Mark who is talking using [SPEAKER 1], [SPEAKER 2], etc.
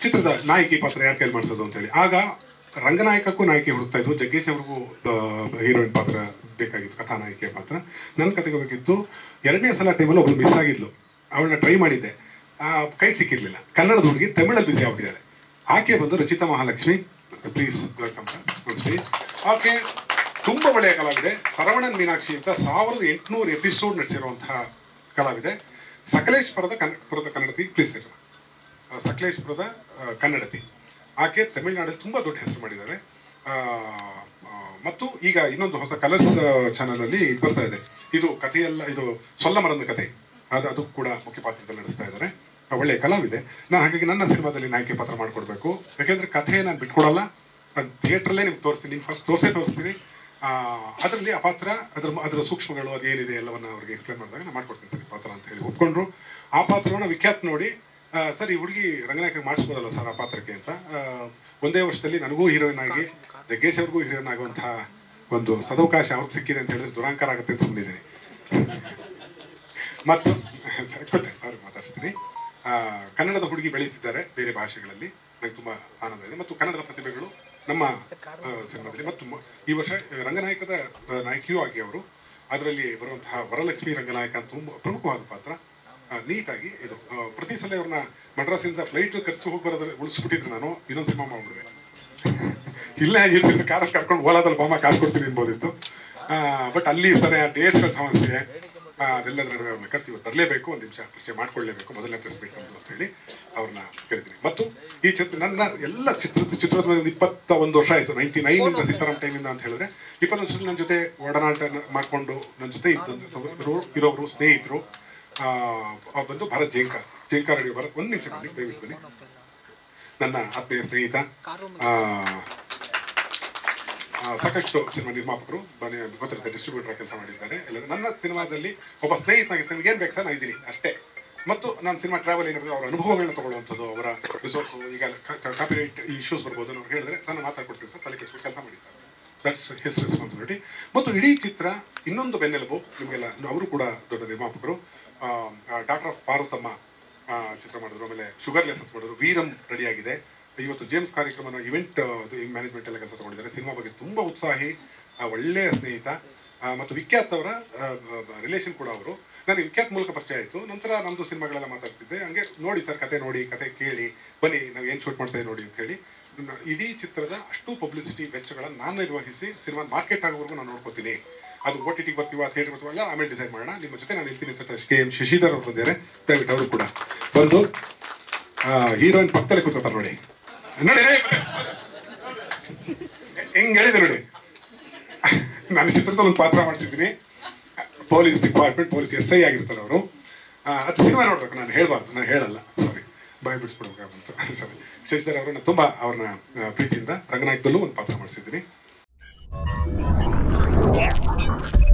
[SPEAKER 1] ಚಿತ್ರದ ನಾಯಕಿ ಪಾತ್ರ ಯಾರ ಕೈಲಿ ಮಾಡಿಸೋದು ಅಂತ ಹೇಳಿ ಆಗ ರಂಗನಾಯಕಕ್ಕೂ ನಾಯಕಿ ಹುಡುಕ್ತಾ ಇದ್ರು ಜಗ್ಗೇಶ್ ಅವ್ರಿಗೂ ಹೀರೋಯಿನ್ ಪಾತ್ರ ಬೇಕಾಗಿತ್ತು ಕಥಾನಾಯಕಿಯ ಪಾತ್ರ ನನ್ನ ಕತೆಗೆ ಬೇಕಿತ್ತು ಎರಡನೇ ಸಲ ಟೈಮಲ್ಲಿ ಒಬ್ಳು ಮಿಸ್ ಆಗಿದ್ಲು ಅವಳನ್ನ ಟ್ರೈ ಮಾಡಿದ್ದೆ ಆ, ಕೈಗೆ ಸಿಕ್ಕಿರ್ಲಿಲ್ಲ ಕನ್ನಡದ ಹುಡುಗಿ ತಮಿಳಲ್ಲಿ ಬಿಸಿ ಆಗ್ಬಿಟ್ಟಿದ್ದಾಳೆ ಆಕೆ ಬಂದು ರಚಿತಾ ಮಹಾಲಕ್ಷ್ಮಿ ಪ್ಲೀಸ್ ವೆಲ್ಕಮ್ ಆಕೆ ತುಂಬಾ ಒಳ್ಳೆಯ ಕಲಾವಿದೆ ಸರವಣನ್ ಮೀನಾಕ್ಷಿ ಅಂತ ಸಾವಿರದ ಎಂಟುನೂರು ಎಪಿಸೋಡ್ ನಡೆಸಿರುವಂತಹ ಕಲಾವಿದೆ ಸಕಲೇಶ್ಪುರದ ಕನ್ನ ಪುರದ ಕನ್ನಡತಿ ಪ್ಲೀಸ್ ಇರು ಆ, ಸಕಲೇಶ್ಪುರದ ಆ, ಕನ್ನಡತಿ ಆಕೆ ತಮಿಳುನಾಡಲ್ಲಿ ತುಂಬ ದೊಡ್ಡ ಹೆಸರು ಮಾಡಿದ್ದಾಳೆ ಆ, ಆ, ಮತ್ತು ಈಗ ಇನ್ನೊಂದು ಹೊಸ ಕಲರ್ಸ್ ಚಾನಲಲ್ಲಿ ಇದು ಬರ್ತಾ ಇದೆ ಇದು ಕಥೆಯೆಲ್ಲ ಇದು ಸೊಲ್ಲಮರದ ಕಥೆ ಅದು ಅದು ಕೂಡ ಮುಖ್ಯ ಪಾತ್ರದಲ್ಲಿ ನಡೆಸ್ತಾ ಇದ್ದಾರೆ ಆ, ಒಳ್ಳೆಯ ಕಲಾವಿದೆ ನಾನು ಹಾಗಾಗಿ ನನ್ನ ಸಿನಿಮಾದಲ್ಲಿ ನಾಯಕಿ ಪಾತ್ರ ಮಾಡಿಕೊಡ್ಬೇಕು ಯಾಕೆಂದ್ರೆ ಕಥೆ ನಾನು ಬಿಟ್ಕೊಡಲ್ಲ ನಾನು ಥಿಯೇಟ್ರಲ್ಲೇ ನಿಮ್ಗೆ ತೋರಿಸ್ತೀನಿ ನಿಮ್ಗೆ ಫಸ್ಟ್ ತೋರಿಸೇ ತೋರಿಸ್ತೀನಿ ಅದರಲ್ಲಿ ಆ ಪಾತ್ರ ಅದ್ರ ಅದರ ಸೂಕ್ಷ್ಮಗಳು ಅದೇನಿದೆ ಎಲ್ಲವನ್ನ ಅವ್ರಿಗೆ ಎಕ್ಸ್ಪ್ಲೇನ್ ಮಾಡಿದಾಗ ನಾನು ಮಾಡ್ಕೊಡ್ತೀನಿ ಸರ್ ಈ ಪಾತ್ರ ಅಂತ ಹೇಳಿ ಒಪ್ಕೊಂಡ್ರು ಆ ಪಾತ್ರವನ್ನು ವಿಖ್ಯಾತ್ ನೋಡಿ ಆ, ಸರ್ ಈ ಹುಡುಗಿ ರಂಗನಾಯಕ ಮಾಡಿಸ್ಬೋದಲ್ಲ ಸರ್ ಆ ಪಾತ್ರಕ್ಕೆ ಅಂತ ಆ, ಒಂದೇ ವರ್ಷದಲ್ಲಿ ನನಗೂ ಹೀರೋಯಿನ್ ಆಗಿ ಜಗ್ಗೇಶ್ ಅವ್ರಿಗೂ ಹೀರೋಯಿನ್ ಆಗುವಂತಹ ಒಂದು ಸದವಕಾಶ ಅವ್ರಿಗೆ ಸಿಕ್ಕಿದೆ ಅಂತ ಹೇಳಿದ್ರೆ ದುರಾಂಕಾರ ಆಗುತ್ತೆ ಅಂತ ಸುಮ್ಮನಿದ್ದೀನಿ ಮತ್ತು ಕೊಟ್ಟೆ ಅವ್ರಿಗೆ ಮಾತಾಡಿಸ್ತೀನಿ ಆ, ಕನ್ನಡದ ಹುಡುಗಿ ಬೆಳೀತಿದ್ದಾರೆ ಬೇರೆ ಭಾಷೆಗಳಲ್ಲಿ ನನಗೆ ತುಂಬ ಆನಂದ ಇದೆ ಮತ್ತು ಕನ್ನಡದ ಪ್ರತಿಭೆಗಳು ನಮ್ಮ ಆ, ಸಿನಿಮಾದಲ್ಲಿ ಮತ್ತು ಮ- ಈ ವರ್ಷ ರಂಗನಾಯಕದ ಆ, ನಾಯಕಿಯೂ ಆಗಿ ಅವರು ಅದರಲ್ಲಿ ಬರುವಂತಹ ವರಲಕ್ಷ್ಮಿ ರಂಗನಾಯಕ ಅಂತ ತುಂಬ ಪ್ರಮುಖವಾದ ಪಾತ್ರ ಆ, ನೀಟಾಗಿ ಇದು ಆ, ಪ್ರತಿ ಸಲ ಇವ್ರನ್ನ ಮಡ್ರಾಸಿಂದ ಫ್ಲೈಟ್ ಖರ್ಚು ಹೋಗಿ ಬರೋದ್ರೆ ಉಳಿಸ್ಬಿಟ್ಟಿದ್ರೆ ನಾನು ಇನ್ನೊಂದು ಸಿನಿಮಾ ಮಾಡ್ಬಿಡುವೆ ಇಲ್ಲೇ ಆಗಿರ್ತಿದ್ರೆ ಕಾರಲ್ಲಿ ಕರ್ಕೊಂಡು ಓಲಾದಲ್ಲಿ ಬಾಮ ಕಾಸು ಕೊಡ್ತೀನಿ ಅನ್ಬೋದಿತ್ತು ಬಟ್ ಅಲ್ಲಿ ಇರ್ತಾರೆ ಆ ಡೇಟ್ಸ್ಗಳ ಸಮಸ್ಯೆ ಆ, ಅದೆಲ್ಲದರ ನಡುವೆ ಅವ್ರನ್ನ ಕರೆಸಿ ಇವತ್ತು ಬರಲೇಬೇಕು ಒಂದು ನಿಮಿಷ ಪರಿಚಯ ಮಾಡ್ಕೊಳ್ಳೇಬೇಕು ಮೊದಲನೇ ಪ್ರೆಸ್ ಮೀಟ್ ನಮ್ದು ಅಂತ ಹೇಳಿ ಅವ್ರನ್ನ ಕರಿತೀನಿ ಮತ್ತು ಈ ಚಿತ್ರ ನನ್ನ ಎಲ್ಲ ಚಿತ್ರದ ಚಿತ್ರದ ಮೇಲೆ ಒಂದು ಇಪ್ಪತ್ತ ಒಂದು ವರ್ಷ ಆಯಿತು ನೈಂಟಿ ನೈನಿಂದ ಸೀತಾರಾಮ್ ಟೈಮಿಂದ ಅಂತ ಹೇಳಿದ್ರೆ ಇಪ್ಪತ್ತೊಂದು ವರ್ಷ ನನ್ನ ಜೊತೆ ಒಡನಾಟ ಮಾಡಿಕೊಂಡು ನನ್ನ ಜೊತೆ ಇದ್ದಂಥವ್ರು ಇರೋರು ಸ್ನೇಹಿತರು ಆ, ಅವ್ರು ಬಂದು ಭರತ್ ಜೇಂಕರ್ ಜೇಂಕರ್ ಅಡಿ ಭರತ್ ಒಂದು ನಿಮಿಷ ಬನ್ನಿ ದಯವಿಟ್ಟು ಬನ್ನಿ ನನ್ನ ಆತ್ಮೀಯ ಸ್ನೇಹಿತ ಆ, ಆ, ಸಾಕಷ್ಟು ಸಿನಿಮಾ ನಿರ್ಮಾಪಕರು ಬನ್ನಿ ಗೊತ್ತಿರುತ್ತೆ ಡಿಸ್ಟ್ರಿಬ್ಯೂಟರ್ ಕೆಲಸ ಮಾಡಿದ್ದಾರೆ ಎಲ್ಲ ನನ್ನ ಸಿನಿಮಾದಲ್ಲಿ ಒಬ್ಬ ಸ್ನೇಹಿತನಾಗಿರ್ತಾನೆ ನನಗೆ ಏನು ಬೇಕು ಸರ್ ನಾನು ಇದ್ದೀನಿ ಅಷ್ಟೇ ಮತ್ತು ನಾನು ಸಿನಿಮಾ ಟ್ರಾವೆಲ್ ಏನಿರ್ತದೆ ಅವರ ಅನುಭವಗಳನ್ನ ತಗೊಳ್ಳುವಂಥದ್ದು ಅವರ ರಿಸೋರ್ಸು ಈಗ ಕಾಪಿರೈಟ್ ಇಶ್ಯೂಸ್ ಬರ್ಬೋದು ನಾವು ಹೇಳಿದ್ರೆ ನಾನು ಮಾತಾಡ್ಕೊಡ್ತೀನಿ ಸರ್ ತಲೆ ಕೆಡಿಸ್ಕೊಂಡು ಕೆಲಸ ಮಾಡಿ ಸರ್ ದಟ್ಸ್ ಹಿಸ್ ರೆಸ್ಪಾನ್ಸಿಬಿಲಿಟಿ ಮತ್ತು ಇಡೀ ಚಿತ್ರ ಇನ್ನೊಂದು ಬೆನ್ನೆಲುಬು ನಿಮಗೆಲ್ಲ ಅವರು ಕೂಡ ದೊಡ್ಡ ನಿರ್ಮಾಪಕರು ಡಾಕ್ಟರ್ ಆಫ್ ಪಾರ್ವತಮ್ಮ ಆ, ಚಿತ್ರ ಮಾಡಿದ್ರು ಆಮೇಲೆ ಶುಗರ್ಲೆಸ್ ಅಂತ ಮಾಡಿದ್ರು ವೀರಂ ರೆಡಿಯಾಗಿದೆ ಇವತ್ತು ಜೇಮ್ಸ್ ಕಾರ್ಯಕ್ರಮನ ಇವೆಂಟ್ ಮ್ಯಾನೇಜ್ಮೆಂಟ್ ಎಲ್ಲ ಕೆಲಸ ತಗೊಂಡಿದ್ದಾರೆ ಸಿನಿಮಾ ಬಗ್ಗೆ ತುಂಬ ಉತ್ಸಾಹಿ ಆ, ಒಳ್ಳೆಯ ಸ್ನೇಹಿತ ಆ, ಮತ್ತು ವಿಖ್ಯಾತ್ ಅವರ ರಿಲೇಷನ್ ಕೂಡ ಅವರು ನನಗೆ ವಿಖ್ಯಾತ್ ಮೂಲಕ ಪರಿಚಯ ಆಯಿತು ನಂತರ ನಮ್ಮದು ಸಿನಿಮಾಗಳೆಲ್ಲ ಮಾತಾಡ್ತಿದ್ದೆ ಹಂಗೆ ನೋಡಿ ಸರ್ ಕತೆ ನೋಡಿ ಕತೆ ಕೇಳಿ ಬನ್ನಿ ನಾವು ಏನು ಶೂಟ್ ಮಾಡ್ತಾ ಇದ್ದೀವಿ ನೋಡಿ ಅಂತ ಹೇಳಿ ನನ್ನ ಇಡೀ ಚಿತ್ರದ ಅಷ್ಟು ಪಬ್ಲಿಸಿಟಿ ವೆಚ್ಚಗಳನ್ನು ನಾನು ನಿರ್ವಹಿಸಿ ಸಿನಿಮಾ ಮಾರ್ಕೆಟ್ ಆಗೋವರೆಗೂ ನಾನು ನೋಡ್ಕೋತೀನಿ ಅದು ಓ ಟಿ ಟಿಗೆ ಬರ್ತೀವ ಥಿಯೇಟರ್ ಬರ್ತೀವ ಎಲ್ಲ ಆಮೇಲೆ ಡಿಸೈಡ್ ಮಾಡೋಣ ನಿಮ್ಮ ಜೊತೆ ನಾನು ಇರ್ತೀನಿ ಅಂತ ಕೆ ಎಂ ಶಶಿಧರ್ ಅವರು ಬಂದಿದ್ದಾರೆ ದಯವಿಟ್ಟು ಅವರು ಕೂಡ ಬಂದು ಹೀರೋಯಿನ್ ಪಕ್ಕದಲ್ಲಿ ಕೂತ್ಕೊತಾರೆ ನೋಡಿ ನೋಡಿ ರೇ, ಹೆಂಗ್ ಹೇಳಿದೆ ನೋಡಿ ನಾನು ಚಿತ್ರದಲ್ಲಿ ಒಂದು ಪಾತ್ರ ಮಾಡಿಸಿದ್ದೀನಿ police department police S I ಆಗಿರ್ತಾರೆ ಅವರು ಅದು ಸಿನಿಮಾ ನೋಡ್ಬೇಕು ನಾನು ಹೇಳ್ಬಾರ್ದು ನಾನು ಹೇಳಲ್ಲ ಸಾರಿ ಬಾಯ್ ಬಿಡಿಸ್ಬಿಡ್ಬೇಕಾಗಂತ ಸಾರಿ ಶಶಿಧರ್ ಅವರನ್ನ ತುಂಬ ಅವ್ರನ್ನ ಆ, ಪ್ರೀತಿಯಿಂದ ರಂಗನಾಯಕದಲ್ಲೂ ಒಂದು ಪಾತ್ರ ಮಾಡಿಸಿದ್ದೀನಿ